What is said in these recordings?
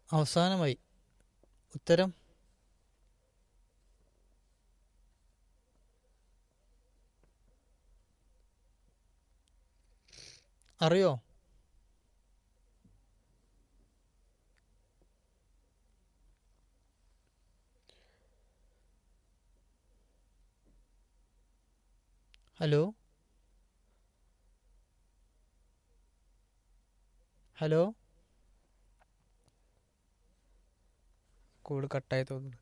അവസാനമായി ഉത്തരം അറിയോ ഹലോ ഹലോ കോള് കട്ടായി തോന്നുന്നു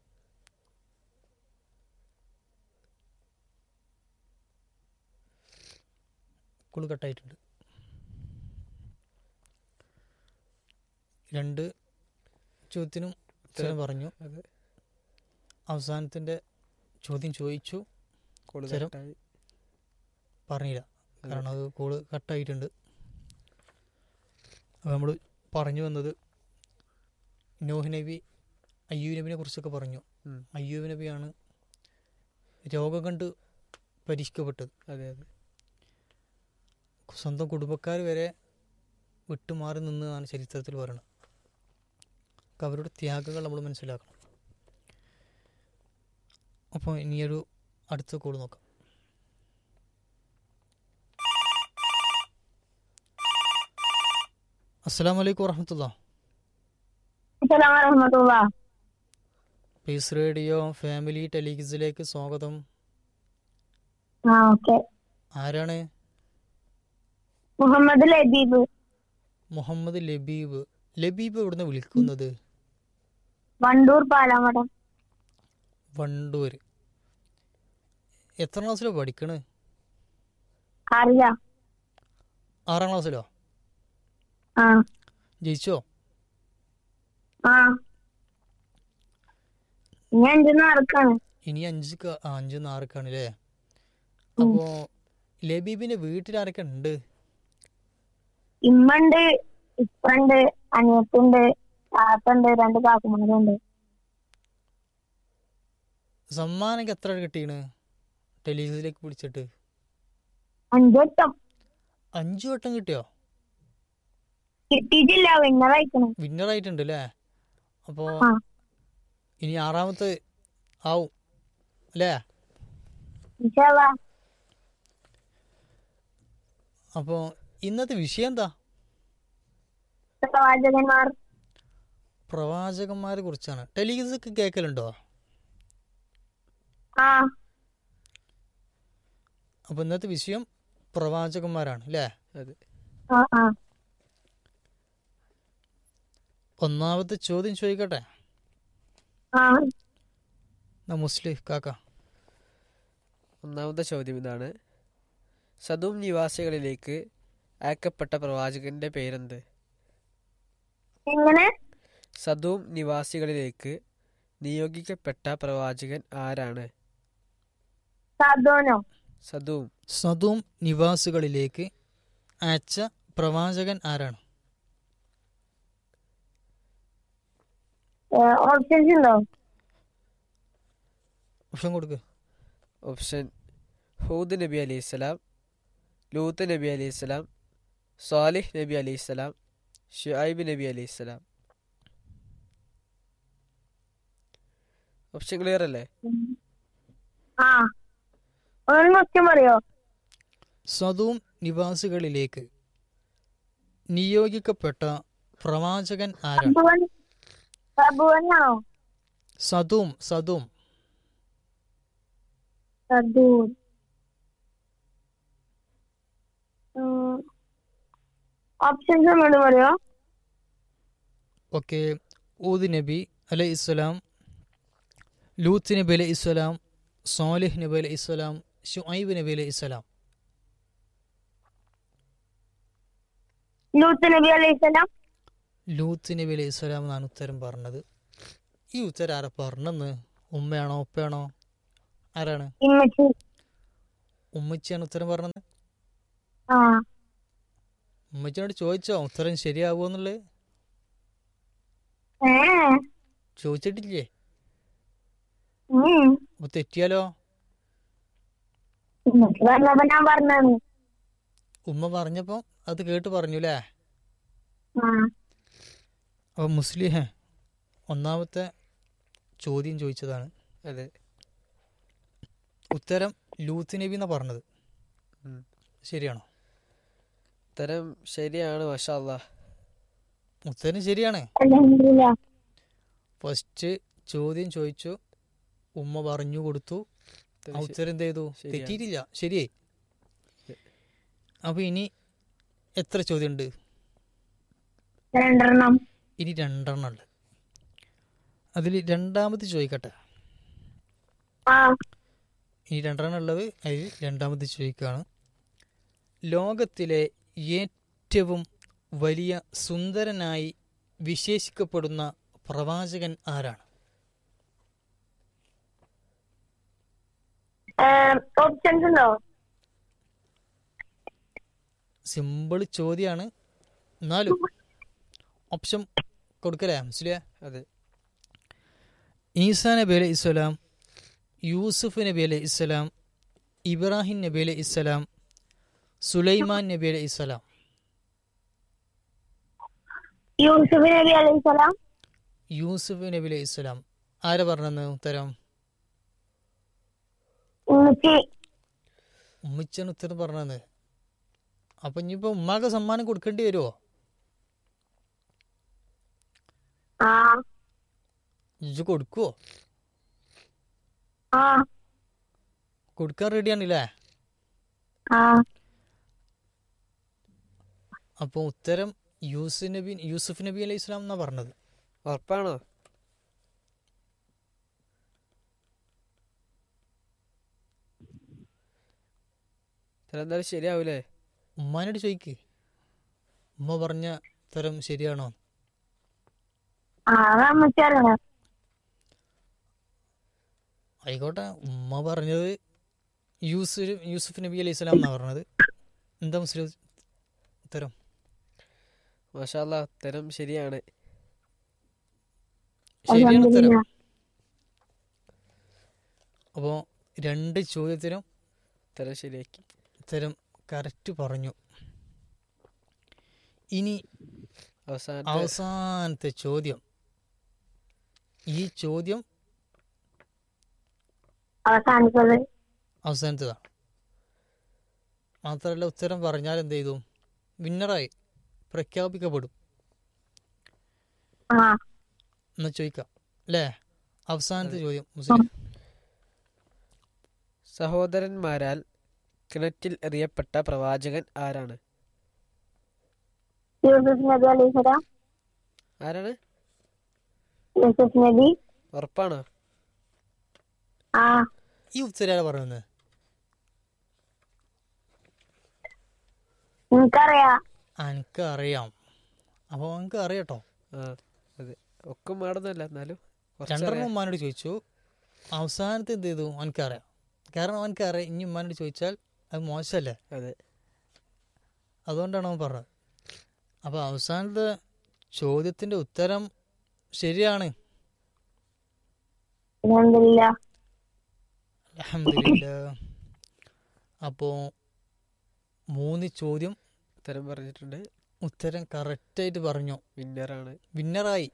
കുളി കട്ടായിട്ടുണ്ട് രണ്ട് ചോദ്യത്തിനും ഉത്തരം പറഞ്ഞു അതെ അവസാനത്തിൻ്റെ ചോദ്യം ചോദിച്ചു കോള് ഉത്തരം. കട്ടായി പറഞ്ഞില്ല കാരണം അത് കോള് കട്ടായിട്ടുണ്ട് അപ്പോൾ നമ്മൾ പറഞ്ഞു വന്നത് നോഹ് നബി അയ്യൂബ് നബിനെ കുറിച്ചൊക്കെ പറഞ്ഞു ഉം. അയ്യൂബ് നബിയാണ് രോഗം കണ്ട് പരീക്ഷിക്കപ്പെട്ടത് അതെ അതെ സ്വന്തം കുടുംബക്കാർ വരെ വിട്ടുമാറി നിന്നതാണ് ചരിത്രത്തിൽ പറയുന്നത് ഒക്കെ അവരുടെ ത്യാഗങ്ങൾ നമ്മൾ മനസ്സിലാക്കണം അപ്പോൾ ഇനിയൊരു അടുത്ത കോൾ നോക്കാം അസ്സാം വലൈക്കും വറഹമത്തുള്ള അസ്സലാമു വറഹ്മത്തുള്ളാ പീസ് റേഡിയോ ഫാമിലി ടെലിവിസിലേക്ക് സ്വാഗതം ആ ഓക്കെ ആരാണ് മുഹമ്മദ് ലബീബ് മുഹമ്മദ് ലബീബ് ലബീബ് എവിടുന്ന് വിളിക്കുന്നത് വണ്ടൂർ പാലാമടം വണ്ടൂർ എത്ര ക്ലാസ്സിലോ പഠിക്കണ് അറിയ ആറാം ക്ലാസ്സിലോ ആ ജയിച്ചോ ആ ഇനി അഞ്ചെന്ന് നടക്കാണ് ഇനി അഞ്ച് ക- ആ, അഞ്ച് നാർക്കാണ് അല്ലേ അപ്പോ ലബീബിന്റെ വീട്ടിൽ ആരൊക്കെ ഉണ്ട് ഇമ്മണ്ട് ഇപ്പണ്ട് അനിയത്തുണ്ട് താത്തുണ്ട് രണ്ട് കാക്കുമാരുണ്ട് സമ്മാനൊക്കെ എത്ര കിട്ടീണ് ടെലിവിഷനിലേക്ക് പിടിച്ചിട്ട് അഞ്ചെട്ടം അഞ്ചു വട്ടം കിട്ടിയോ കിട്ടിയിട്ടില്ല വിന്നറായിക്കണം വിന്നർ ആയിട്ടുണ്ട് അല്ലേ അപ്പോ ആ. ഇനി ആറാമത്തെ ആവും അല്ലേ ഇൻഷാല്ലാ അപ്പോ ഇന്നത്തെ വിഷയം എന്താ പ്രവാചകന്മാർ പ്രവാചകന്മാരെ കുറിച്ചാണ് ടെലിവിസൊക്കെ കേൾക്കലുണ്ടോ ആ അപ്പൊ ഇന്നത്തെ വിഷയം പ്രവാചകന്മാരാണ് അല്ലേ അതെ ആ ആ ഒന്നാമത്തെ ചോദ്യം ചോദിക്കട്ടെ ആ എന്നാ മുസ്ലിം കാക്ക ഒന്നാമത്തെ ചോദ്യം ഇതാണ് സദൂം നിവാസികളിലേക്ക് അയക്കപ്പെട്ട പ്രവാചകന്റെ പേരെന്ത് എങ്ങനെ സദൂം നിവാസികളിലേക്ക് നിയോഗിക്കപ്പെട്ട പ്രവാചകൻ ആരാണ് സാധോനോ സദൂം സദൂം നിവാസികളിലേക്ക് അയച്ച പ്രവാചകൻ ആരാണ് ഓപ്ഷൻസ് ഉണ്ടോ ഓപ്ഷൻ കൊടുക്ക് ഓപ്ഷൻ ഹൂദ് നബി അലൈഹി സ്വലാം ലൂത്ത് നബി അലൈഹി സ്വലാം സ്വാലിഹ് നബി അലൈഹി സ്വലാം ഷുഐബ് നബി അലൈഹി സ്വലാം ഓപ്ഷൻ ക്ലിയർ അല്ലേ ആ ഒരു ക്വസ്റ്റ്യൻ പറയോ സദൂം നിവാസികളിലേക്ക് നിയോഗിക്കപ്പെട്ട പ്രവാചകൻ ആരാണ് സബുവൻ സബുവനാണോ സദൂം സദൂം സദൂൻ ഓപ്ഷൻസ് ഒന്നുകൂടി പറയോ ഒക്കെ ഊദ് നബി അലൈഹി ഇസ്ലാം ലൂത്ത് നബി അലൈഹി ഇസ്ലാം സോലിഹ് നബി അലൈഹി ഇസ്ലാം ഷുഐബ് നബി അലൈഹി ഇസ്ലാം ലൂത്ത് നബി അലൈഹി സ്വലാം ലൂത്ത് നബി അലൈഹി ഇസ്ലാം എന്നാണ് ഉത്തരം പറഞ്ഞത് ഈ ഉത്തരം ആരാ പറഞ്ഞെന്ന് ഉമ്മയാണോ ഉപ്പയാണോ ആരാണ് ഇമ്മച്ചി ഉമ്മച്ചിയാണ് ഉത്തരം പറഞ്ഞത് ആ ഉമ്മച്ചിനോട് ചോദിച്ചോ ഉത്തരം ശരിയാവുമോ എന്നുള്ളത് ഏ ചോദിച്ചിട്ടില്ലേ ഉം അപ്പൊ തെറ്റിയാലോ ഇമ്മച്ചി പറഞ്ഞപ്പോ ഞാൻ പറഞ്ഞു ഉമ്മ പറഞ്ഞപ്പോൾ അത് കേട്ട് പറഞ്ഞു അല്ലേ ആ അപ്പൊ മുസ്ലിം ഒന്നാമത്തെ ചോദ്യം ചോദിച്ചതാണ് അതെ ഉത്തരം ലൂത്ത് നബി എന്നാ പറഞ്ഞത് ഉം. ശരിയാണോ ഉത്തരം ശരിയാണ് മാഷാ അല്ലാ ഉത്തരം ശരിയാണ് അലഹമില്ല ഫസ്റ്റ് ചോദ്യം ചോദിച്ചു ഉമ്മ പറഞ്ഞു കൊടുത്തു ആ ഉത്തരം ശ- ഉത്തരം എന്ത് ചെയ്തു ശരിയാണ്. തെറ്റിയിട്ടില്ല ശരിയായി അപ്പൊ ഇനി എത്ര ചോദ്യമുണ്ട് രണ്ടെണ്ണം ഇനി രണ്ടെണ്ണം ഉണ്ട് അതിൽ രണ്ടാമത് ചോദിക്കട്ടെ ആ ഇനി രണ്ടെണ്ണം ഉള്ളത് അതിൽ രണ്ടാമത് ചോദിക്കുകയാണ് ലോകത്തിലെ ഏറ്റവും വലിയ സുന്ദരനായി വിശേഷിക്കപ്പെടുന്ന പ്രവാചകൻ ആരാണ് ഓപ്ഷൻസ് ഉണ്ടോ സിമ്പിൾ ചോദ്യമാണ് എന്നാലും ഓപ്ഷൻ കൊടുക്കലേ മുസ്ലിയ അതെ ഈസാ നബി അലൈഹി ഇസ്ലാം യൂസുഫ് നബി അലൈഹി ഇസ്ലാം ഇബ്രാഹിം നബി അലൈഹി ഇസ്ലാം സുലൈമാൻ നബി അലൈഹി ഇസ്ലാം യൂസുഫ് നബി അലൈഹി സ്വലാം യൂസുഫ് നബി അലൈഹി ഇസ്ലാം ആരാ പറഞ്ഞത് ഉത്തരം ഉമ്മച്ചി ഉമ്മിച്ചാണ് ഉത്തരം പറഞ്ഞത് അപ്പൊ ഇനിയിപ്പോ ഉമ്മാക്ക് സമ്മാനം കൊടുക്കേണ്ടി വരുമോ ആ ഇജ്ജ് കൊടുക്കുവോ ആ കൊടുക്കാൻ റെഡിയാണല്ലേ ആ അപ്പൊ ഉത്തരം യൂസുഫ് നബി യൂസുഫ് നബി അലൈഹി ഇസ്ലാം എന്നാ പറഞ്ഞത് ഉറപ്പാണോ ഉത്തരം എന്തായാലും ശരിയാവൂലേ ഉമ്മാനോട് ചോദിക്ക് ഉമ്മ പറഞ്ഞ ഉത്തരം ശരിയാണോ ആ അത് അമ്മച്ചി അറിയണം ആയിക്കോട്ടെ ഉമ്മ പറഞ്ഞത് യൂസുഫ് യൂസുഫ് നബി അലൈഹി സ്വലാം എന്നാ പറഞ്ഞത് എന്താ മുസ്ലിം ഉത്തരം മാഷാ അല്ലാ ഉത്തരം ശരിയാണ് ശരിയാണ് ഉത്തരം അൽഹംദുലില്ലാ. അപ്പോൾ രണ്ട് ചോദ്യത്തിനും ഉത്തരം ശരിയാക്കി ഉത്തരം കറക്റ്റ് പറഞ്ഞു ഇനി അവസാനത്തെ അവസാനത്തെ ചോദ്യം ഈ ചോദ്യം അവസാനിച്ചത് അവസാനത്തേതാണ് മാത്രമല്ല ഉത്തരം പറഞ്ഞാൽ എന്ത് ചെയ്തു വിന്നറായി പ്രഖ്യാപിക്കപ്പെടും ആ എന്ന് ചോദിക്കാം അല്ലേ അവസാനത്തെ ചോദ്യം മുസ്ലിം സഹോദരന്മാരാൽ കിണറ്റിൽ എറിയപ്പെട്ട പ്രവാചകൻ ആരാണ് യൂസുഫ് നബി അലൈഹി സ്വലാം ആരാണ് യൂസുഫ് നബി ഉറപ്പാണോ ആ ഈ ഉത്തരം ആരാ പറയുന്നത് എനിക്കറിയാ എനിക്ക് അറിയാം അപ്പോൾ എനിക്ക് അറിയാട്ടോ ആ അതെ ഒക്കെ മാടുന്നല്ല എന്നാലും കുറച്ചറിയാം. രണ്ടെണ്ണം ഉമ്മാനോട് ചോദിച്ചു അവസാനത്തെ എന്ത് ചെയ്തു എനിക്കറിയാം കാരണം എനിക്കറിയാം ഇനി ഉമ്മാനോട് ചോദിച്ചാൽ അത് മോശമല്ലേ അതെ അതുകൊണ്ടാണ് അവൻ പറഞ്ഞത് അപ്പോൾ അവസാനത്തെ ചോദ്യത്തിൻ്റെ ഉത്തരം ശരിയാണ് അൽഹംദുലില്ലാ. അലഹമില്ല അപ്പോൾ മൂന്ന് ചോദ്യം ഉത്തരം പറഞ്ഞിട്ടുണ്ട് ഉത്തരം കറക്റ്റായിട്ട് പറഞ്ഞു വിന്നറാണ് വിന്നറായി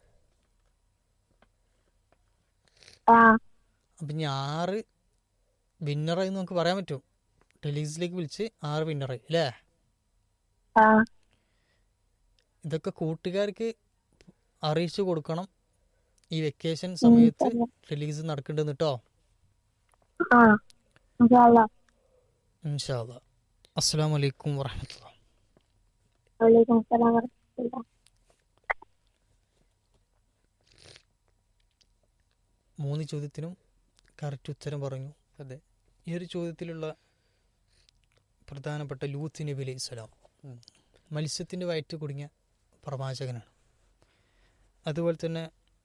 ആ അപ്പം ഇനി ആറ് വിന്നറായി എന്ന് നമുക്ക് പറയാൻ പറ്റും ടെലീസിലേക്ക് വിളിച്ച് ആറ് വിന്നറായി അല്ലേ ആ ഇതൊക്കെ കൂട്ടുകാർക്ക് അറിയിച്ചു കൊടുക്കണം ഈ വെക്കേഷൻ സമയത്ത് റിലീസ് നടക്കുന്നുണ്ടെന്ന് കേട്ടോ ആ ഇൻഷാ അല്ലാ. ഇൻഷാല്ല അസ്സാം വലൈക്കും വാഹമത്തുള്ള വലൈക്കും അസ്സലാം വറഹ്മത്തുള്ളാഹി. മൂന്ന് ചോദ്യത്തിനും കറക്റ്റ് ഉത്തരം പറഞ്ഞു അതെ ഈ ഒരു ചോദ്യത്തിലുള്ള പ്രധാനപ്പെട്ട ലൂത്ത് നബി അലൈഹി സ്വലാം ഉം. മത്സ്യത്തിൻ്റെ വയറ്റ് കുടുങ്ങിയ പ്രവാചകനാണ് അതുപോലെ തന്നെ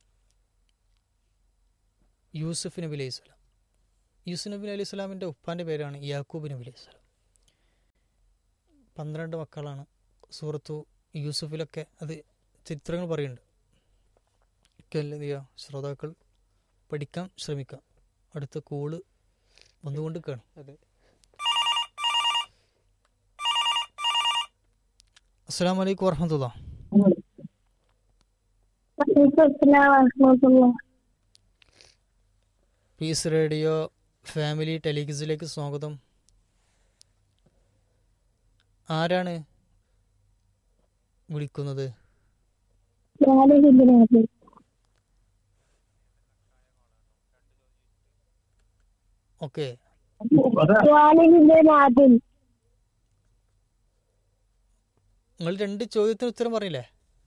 യൂസുഫ് നബി അലൈഹി സ്വലാം യൂസുഫ് നബി അലൈഹി സ്വലാമിൻ്റെ ഉപ്പാൻ്റെ പേരാണ് യാക്കൂബ് നബി അലൈഹി സ്വലാം പന്ത്രണ്ട് മക്കളാണ് സൂറത്തു യൂസുഫിലൊക്കെ അത് ചരിത്രങ്ങൾ പറയുന്നുണ്ട് ഒക്കെ എന്ത് ചെയ്യുക ശ്രോതാക്കൾ പഠിക്കാൻ ശ്രമിക്കാം അടുത്ത കോള് വന്നുകൊണ്ട് കാണും അതെ അസ്സാം വലൈക്കും വർഹമത്തുള്ള വലൈക്കും അസ്സലാം വറഹ്മത്തുള്ളാഹി പീസ് റേഡിയോ ഫാമിലി ടെലിഗസിലേക്ക് സ്വാഗതം ആരാണ് വിളിക്കുന്നത് ഞാനിതിന്റെ നാട്ടിൽ ഓക്കെ ഞാനിതിന്റെ നാട്ടിൽ നിങ്ങൾ രണ്ട് ചോദ്യത്തിന് ഉത്തരം പറഞ്ഞില്ലേ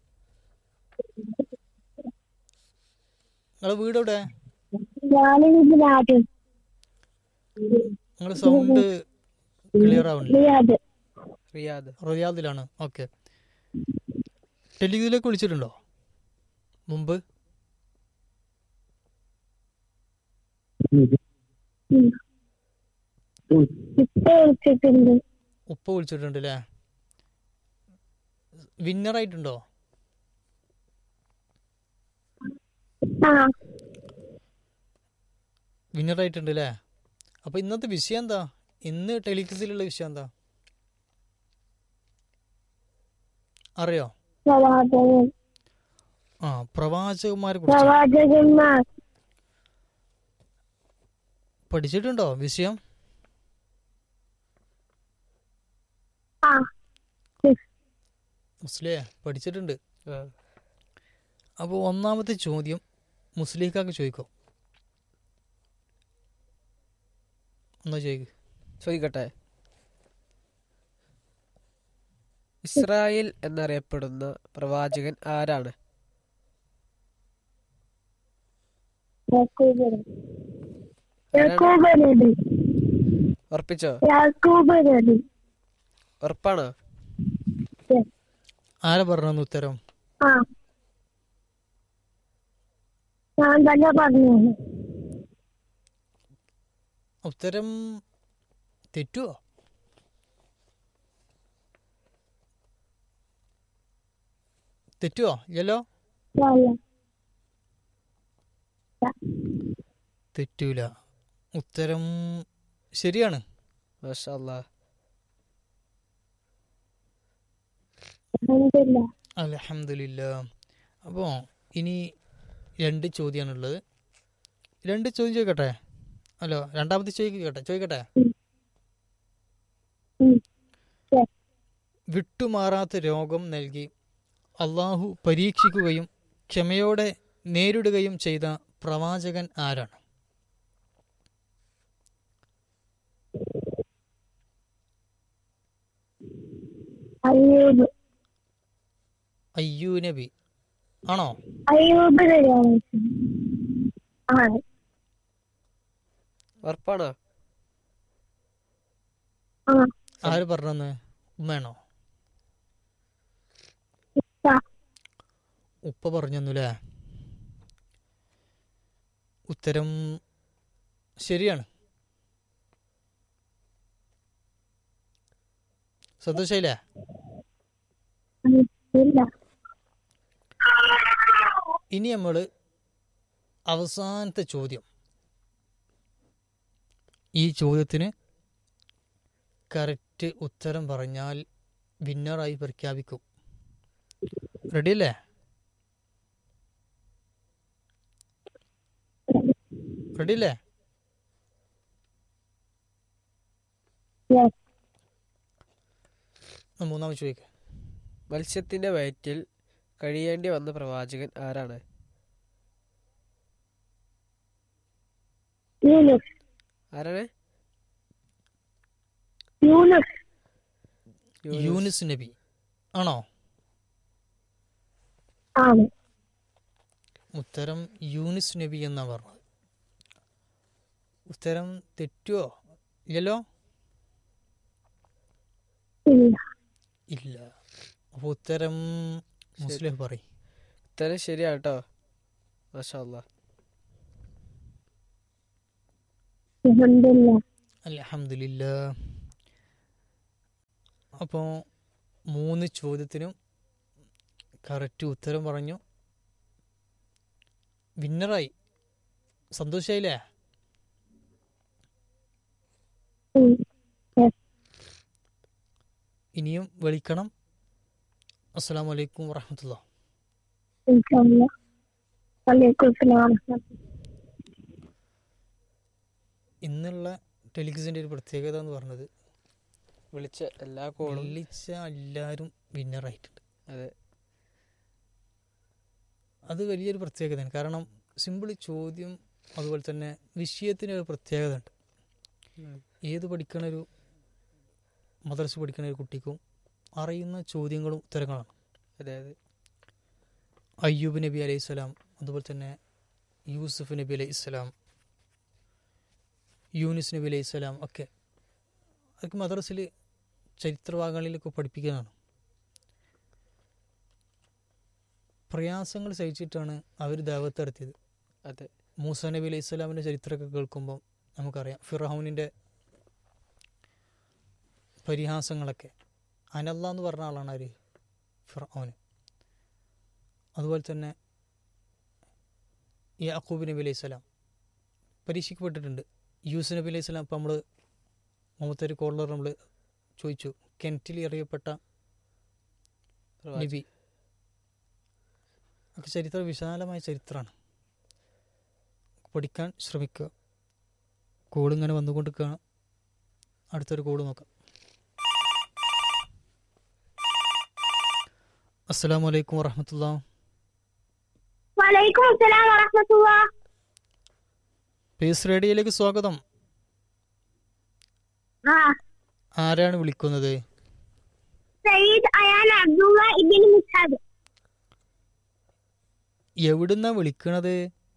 നിങ്ങളെ വീട് എവിടെ ഞാനിതിന്റെ നാട്ടിൽ നിങ്ങളുടെ സൗണ്ട് ക്ലിയർ ആവണില്ല റിയാദ് റിയാദ് റിയാദിലാണ് ഓക്കെ ടെലിഗസിലേക്ക് വിളിച്ചിട്ടുണ്ടോ മുമ്പ് ഉം. ഇപ്പൊ വിളിച്ചിട്ടുണ്ട് ഉപ്പ വിളിച്ചിട്ടുണ്ട് അല്ലേ വിന്നറായിട്ടുണ്ടോ ആ വിന്നറായിട്ടുണ്ട് അല്ലേ അപ്പൊ ഇന്നത്തെ വിഷയം എന്താ ഇന്ന് ടെലിക്സിലുള്ള വിഷയം എന്താ അറിയോ പ്രവാചകൻ ആ പ്രവാചകന്മാരെ കുറിച്ച് പ്രവാചകന്മാർ പഠിച്ചിട്ടുണ്ടോ വിഷയം ആ മുസ്ലിേ പഠിച്ചിട്ടുണ്ട് ആ അപ്പോൾ ഒന്നാമത്തെ ചോദ്യം മുസ്ലിക്കാക്ക് ചോദിക്കോ എന്നാ ചോദിക്കും ചോദിക്കട്ടെ ഇസ്രായേൽ എന്നറിയപ്പെടുന്ന പ്രവാചകൻ ആരാണ് യാക്കൂബ് നബി. യാക്കൂബ് നബി ഉറപ്പിച്ചോ യാക്കൂബ് നബി ഉറപ്പാണോ ആരാ പറഞ്ഞെന്ന് ഉത്തരം ആ ഞാൻ തന്നെ പറഞ്ഞു ഉത്തരം തെറ്റുവോ തെറ്റുവോ ഇല്ലല്ലോ അല്ല തെറ്റൂല ഉത്തരം ശരിയാണ് മാഷാ അല്ലാ അൽഹംദുലില്ലാ. അലഹമില്ല അപ്പോൾ ഇനി രണ്ട് ചോദ്യമാണുള്ളത് രണ്ട് ചോദ്യം ചോദിക്കട്ടെ ഹലോ രണ്ടാമത്തെ ചോദിക്കട്ടെ ചോദിക്കട്ടെ ഉം. ശരി. വിട്ടുമാറാത്ത രോഗം നൽകി അള്ളാഹു പരീക്ഷിക്കുകയും ക്ഷമയോടെ നേരിടുകയും ചെയ്ത പ്രവാചകൻ ആരാണ് അയ്യൂബ് അയ്യൂ നബി ആണോ അയ്യൂബ് നബിയാണ് ആണ് ഉറപ്പാണോ ആ ആര് പറഞ്ഞെന്ന് ഉമ്മയാണോ ഇപ്പ ഉപ്പ പറഞ്ഞെന്നുല്ലേ ഉത്തരം ശരിയാണ് സന്തോഷായില്ലേ ഇല്ല ഇനി നമ്മൾ അവസാനത്തെ ചോദ്യം ഈ ചോദ്യത്തിന് കറക്റ്റ് ഉത്തരം പറഞ്ഞാൽ വിന്നറായി പ്രഖ്യാപിക്കും റെഡിയല്ലേ റെഡിയല്ലേ Yes. മൂന്നാമത് ചോദിക്ക മത്സ്യത്തിന്റെ വയറ്റിൽ കഴിയേണ്ടി വന്ന പ്രവാചകൻ ആരാണ് യൂനുസ് ആരാണ് യൂനുസ് യൂനുസ്. യൂനിസ് നബി ആണോ ആണ് ഉത്തരം യൂനിസ് നബി എന്നാ പറഞ്ഞത് ഉത്തരം തെറ്റുവോ ഇല്ലല്ലോ ഇല്ല ഇല്ല അപ്പൊ ഉത്തരം മുസ്ലിം പറയും ഉത്തരം ശരിയാണ് കേട്ടോ മാഷാ അല്ലാ അൽഹംദുലില്ലാ അലഹമില്ല അപ്പോൾ മൂന്ന് ചോദ്യത്തിനും കറക്റ്റ് ഉത്തരം പറഞ്ഞു വിന്നറായി സന്തോഷായില്ലേ ഉം. ഇനിയും വിളിക്കണം അസ്സാം വലൈക്കും വാഹമത്തുള്ള ഇൻഷാ അല്ലാ വലൈക്കും സ്ലാം ഇന്നുള്ള ടെലിക്സിൻ്റെ ഒരു പ്രത്യേകത എന്ന് പറഞ്ഞത് വിളിച്ച എല്ലാ കോളും വിളിച്ച എല്ലാവരും വിന്നറായിട്ടുണ്ട് അതെ അത് വലിയൊരു പ്രത്യേകതയാണ് കാരണം സിമ്പിൾ ചോദ്യം അതുപോലെ തന്നെ വിഷയത്തിന് ഒരു പ്രത്യേകത ഉണ്ട് ഉം. ഏത് പഠിക്കണ ഒരു മദ്രസ പഠിക്കണ ഒരു കുട്ടിക്കും അറിയുന്ന ചോദ്യങ്ങളും ഉത്തരങ്ങളാണ് അതെ അതെ അയ്യൂബ് നബി അലൈഹി സ്വലാം അതുപോലെ തന്നെ യൂസുഫ് നബി അലൈഹി സ്വലാം യൂനിസ് നബി അലൈഹി സ്വലാം ഒക്കെ അതൊക്കെ മദ്രസിൽ ചരിത്രഭാഗങ്ങളിലൊക്കെ പഠിപ്പിക്കുന്നതാണ് പ്രയാസങ്ങൾ സഹിച്ചിട്ടാണ് അവർ ദൈവത്തെ നടത്തിയത് അതെ മൂസ നബി അലൈഹി സ്വലാമിൻ്റെ ചരിത്രമൊക്കെ കേൾക്കുമ്പോൾ നമുക്കറിയാം ഫിറഹൗനിൻ്റെ പരിഹാസങ്ങളൊക്കെ അനല്ല എന്ന് പറഞ്ഞ ആളാണ് ആര് ഫിറഹൗന് അതുപോലെ തന്നെ യാക്കൂബ് നബി അലൈഹി സ്വലാം പരീക്ഷിക്കപ്പെട്ടിട്ടുണ്ട് യൂസ് നബി അലൈഹി സ്വലാം ഇപ്പം നമ്മൾ മുമ്പത്തെ ഒരു കോളർ നമ്മൾ ചോദിച്ചു കെൻറ്റിൽ എറിയപ്പെട്ട പ്രവാചകൻ. നബി ഒക്കെ ചരിത്ര വിശാലമായ ചരിത്രമാണ് പഠിക്കാൻ ശ്രമിക്കുക കോൾ ഇങ്ങനെ വന്നുകൊണ്ടിരിക്കുക അടുത്തൊരു കോള് നോക്കാം അസ്സലാമു അലൈക്കും വറഹമത്തുള്ള വലൈക്കും സ്ലാം വറഹമത്തുള്ള പേസ് റേഡിയോയിലേക്ക് സ്വാഗതം ആ ആരാണ് വിളിക്കുന്നത് സയ്യിദ് അയാൻ അബ്ദുള്ള ഇബിൻ മുസാദ് എവിടുന്നാ വിളിക്കണത്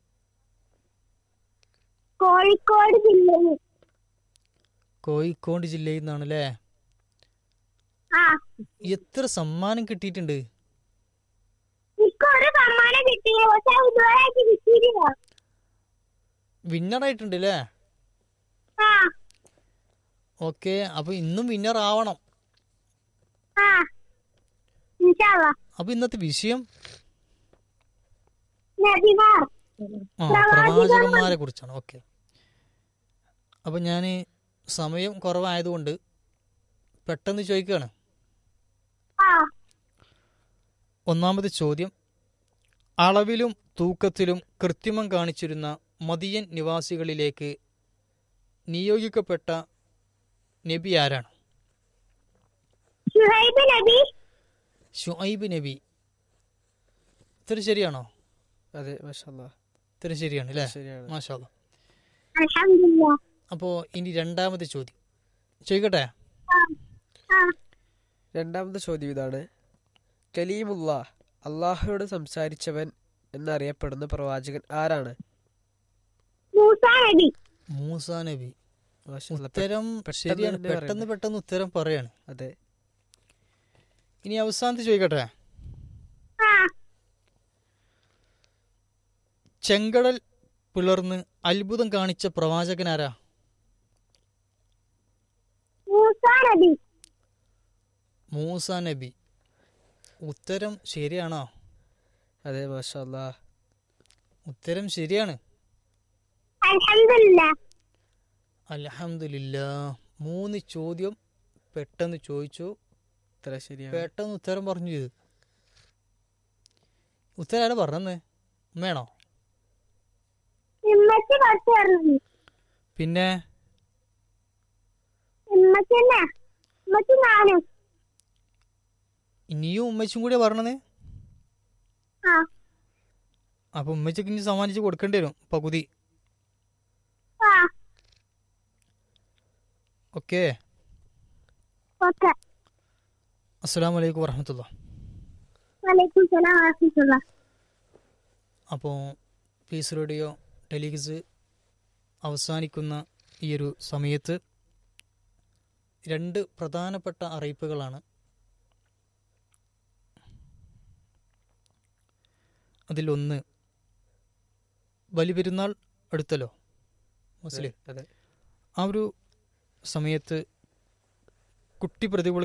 കോഴിക്കോട് ജില്ലയിൽ കോഴിക്കോട് ജില്ലയിൽ നിന്നാണ് അല്ലേ ആ എത്ര സമ്മാനം കിട്ടിയിട്ടുണ്ട് എനിക്ക് ഒരു സമ്മാനം കിട്ടിയ പക്ഷെ ഇതുവരെ എനിക്ക് കിട്ടിയിട്ടില്ല വിന്നറായിട്ടുണ്ട് അല്ലേ ആ ഓക്കെ അപ്പൊ ഇന്നും വിന്നർ ആവണം ആ ഇൻഷാല്ല അപ്പൊ ഇന്നത്തെ വിഷയം നബിമാർ ആ പ്രവാചകന്മാരെ കുറിച്ചാണ് ഓക്കെ അപ്പൊ ഞാൻ സമയം കുറവായതുകൊണ്ട് പെട്ടെന്ന് ചോദിക്കുകയാണ് ആ ഒന്നാമത് ചോദ്യം അളവിലും തൂക്കത്തിലും കൃത്രിമം കാണിച്ചിരുന്ന മദിയൻ നിവാസികളിലേക്ക് നിയോഗിക്കപ്പെട്ട നബി ആരാണ് ഷുഹൈബ് നബി ഷുഐബ് നബി ഇത്ര ശരിയാണോ അതെ മാഷാല്ലാ ഇത്ര ശരിയാണ് അല്ലേ ശരിയാണ് മാഷാല്ല അൽഹംദുലില്ലാ അപ്പോൾ ഇനി രണ്ടാമത്തെ ചോദ്യം ചോദിക്കട്ടെ ആ ആ രണ്ടാമത്തെ ചോദ്യം ഇതാണ് കലീമുള്ള അള്ളാഹുയോട് സംസാരിച്ചവൻ എന്നറിയപ്പെടുന്ന പ്രവാചകൻ ആരാണ് മൂസ നബി മൂസ നബി മാഷാല്ലാ. പെ- ഉത്തരം പെട്ടെന്ന് ശരിയാണ് തന്നെ പെട്ടെന്ന് പറയണ്ടേ? പെട്ടെന്ന് ഉത്തരം പറയാണ് അതെ ഇനി അവസാനത്തെ ചോദിക്കട്ടെ ആ ചെങ്കടൽ പിളർന്ന് അത്ഭുതം കാണിച്ച പ്രവാചകനാരാ മൂസ നബി മൂസ നബി ഉത്തരം ശരിയാണോ അതെ മാഷാല്ലാ ഉത്തരം ശരിയാണ് അൽഹംദുലില്ലാ അലഹമില്ല മൂന്ന് ചോദ്യം പെട്ടെന്ന് ചോദിച്ചു ഇത്ര ശരിയാണ് പെട്ടെന്ന് ഉത്തരം പറഞ്ഞു ചെയ്തു ഉത്തരം ആരാ പറഞ്ഞത് ഉമ്മയാണോ ഇമ്മച്ചി കുറച്ച് പറഞ്ഞു പിന്നെ ഇമ്മച്ചി തന്നെ ഇമ്മച്ചി നാനും ഇനിയും ഉമ്മച്ചും കൂടിയാ പറഞ്ഞത് ആ അപ്പൊ ഉമ്മച്ചക്ക് ഇനി സമ്മാനിച്ച് കൊടുക്കേണ്ടി വരും പകുതി ആ ഓക്കെ ഓക്കെ അസ്സാം വലൈക്കും വറഹമത്തുള്ള വലൈക്കും സലാം വറഹമത്തുള്ള അപ്പോൾ പീസ് റേഡിയോ ടെലിഗിസ് അവസാനിക്കുന്ന ഈ ഒരു സമയത്ത് രണ്ട് പ്രധാനപ്പെട്ട അറിയിപ്പുകളാണ് അതിലൊന്ന് ബലിപെരുന്നാൾ അടുത്തല്ലോ മുസ്ലിം അതെ ആ ഒരു സമയത്ത് കുട്ടി പ്രതികൾ